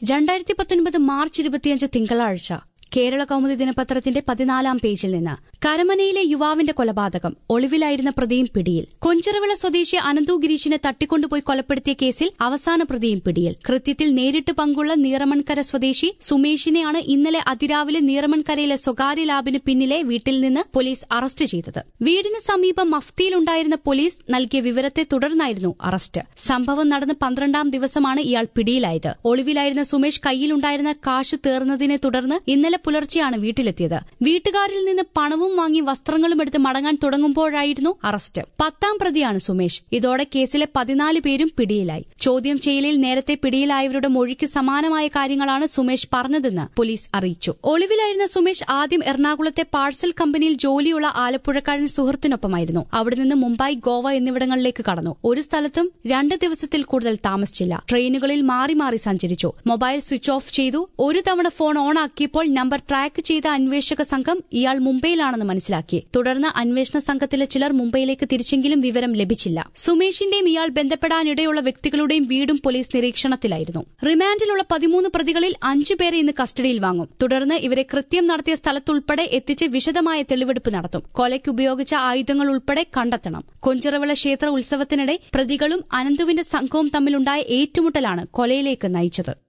രണ്ടായിരത്തി പത്തൊൻപത് മാർച്ച് ഇരുപത്തിയഞ്ച് തിങ്കളാഴ്ച കേരള കൗമുദി ദിനപത്രത്തിന്റെ പതിനാലാം പേജിൽ നിന്ന് കരമനയിലെ യുവാവിന്റെ കൊലപാതകം ഒളിവിലായിരുന്ന പ്രതിയും പിടിയിൽ കൊഞ്ചിറവിള സ്വദേശി അനന്തു ഗിരീഷിനെ തട്ടിക്കൊണ്ടുപോയി കൊലപ്പെടുത്തിയ കേസിൽ അവസാന പ്രതിയും പിടിയിൽ കൃത്യത്തിൽ നേരിട്ട് പങ്കുള്ള നീറമൺകര സ്വദേശി സുമേഷിനെയാണ് ഇന്നലെ അതിരാവിലെ നീറമൺകരയിലെ സ്വകാര്യ ലാബിന് പിന്നിലെ വീട്ടിൽ നിന്ന് പോലീസ് അറസ്റ്റ് ചെയ്തത് വീടിന് സമീപം മഫ്തിയിലുണ്ടായിരുന്ന പോലീസ് നൽകിയ വിവരത്തെ തുടർന്നായിരുന്നു അറസ്റ്റ് സംഭവം നടന്ന് പന്ത്രണ്ടാം ദിവസമാണ് ഇയാൾ പിടിയിലായത് ഒളിവിലായിരുന്ന സുമേഷ് കയ്യിലുണ്ടായിരുന്ന കാശ് തീർന്നതിനെ തുടർന്ന് ഇന്നലെ പുലർച്ചെയാണ് വീട്ടിലെത്തിയത് വീട്ടുകാരിൽ നിന്ന് പണവും വാങ്ങി വസ്ത്രങ്ങളും എടുത്ത് മടങ്ങാൻ തുടങ്ങുമ്പോഴായിരുന്നു അറസ്റ്റ് പത്താം പ്രതിയാണ് സുമേഷ് ഇതോടെ കേസിലെ പതിനാല് പേരും പിടിയിലായി ചോദ്യം ചെയ്യലിൽ നേരത്തെ പിടിയിലായവരുടെ മൊഴിക്ക് സമാനമായ കാര്യങ്ങളാണ് സുമേഷ് പറഞ്ഞതെന്ന് പോലീസ് അറിയിച്ചു ഒളിവിലായിരുന്ന സുമേഷ് ആദ്യം എറണാകുളത്തെ പാഴ്സൽ കമ്പനിയിൽ ജോലിയുള്ള ആലപ്പുഴക്കാരൻ സുഹൃത്തിനൊപ്പമായിരുന്നു അവിടെ നിന്ന് മുംബൈ ഗോവ എന്നിവിടങ്ങളിലേക്ക് കടന്നു ഒരു സ്ഥലത്തും രണ്ട് ദിവസത്തിൽ കൂടുതൽ താമസിച്ചില്ല ട്രെയിനുകളിൽ മാറി മാറി സഞ്ചരിച്ചു മൊബൈൽ സ്വിച്ച് ഓഫ് ചെയ്തു ഒരു തവണ ഫോൺ ഓൺ ആക്കിയപ്പോൾ നമ്പർ ട്രാക്ക് ചെയ്ത അന്വേഷക സംഘം ഇയാൾ മുംബൈയിലാണെന്ന് മനസ്സിലാക്കി തുടർന്ന് അന്വേഷണ സംഘത്തിലെ ചിലർ മുംബൈയിലേക്ക് തിരിച്ചെങ്കിലും വിവരം ലഭിച്ചില്ല സുമേഷിന്റെയും ഇയാൾ ബന്ധപ്പെടാനിടയുള്ള വ്യക്തികളുടെയും വീടും പോലീസ് നിരീക്ഷണത്തിലായിരുന്നു റിമാൻഡിലുള്ള പതിമൂന്ന് പ്രതികളിൽ അഞ്ചുപേരെ ഇന്ന് കസ്റ്റഡിയിൽ വാങ്ങും തുടർന്ന് ഇവരെ കൃത്യം നടത്തിയ സ്ഥലത്തുൾപ്പെടെ എത്തിച്ച് വിശദമായ തെളിവെടുപ്പ് നടത്തും കൊലയ്ക്ക് ഉപയോഗിച്ച ആയുധങ്ങൾ ഉൾപ്പെടെ കണ്ടെത്തണം കൊഞ്ചിറവിള ക്ഷേത്ര ഉത്സവത്തിനിടെ പ്രതികളും അനന്തുവിന്റെ സംഘവും തമ്മിലുണ്ടായ ഏറ്റുമുട്ടലാണ് കൊലയിലേക്ക് നയിച്ചത്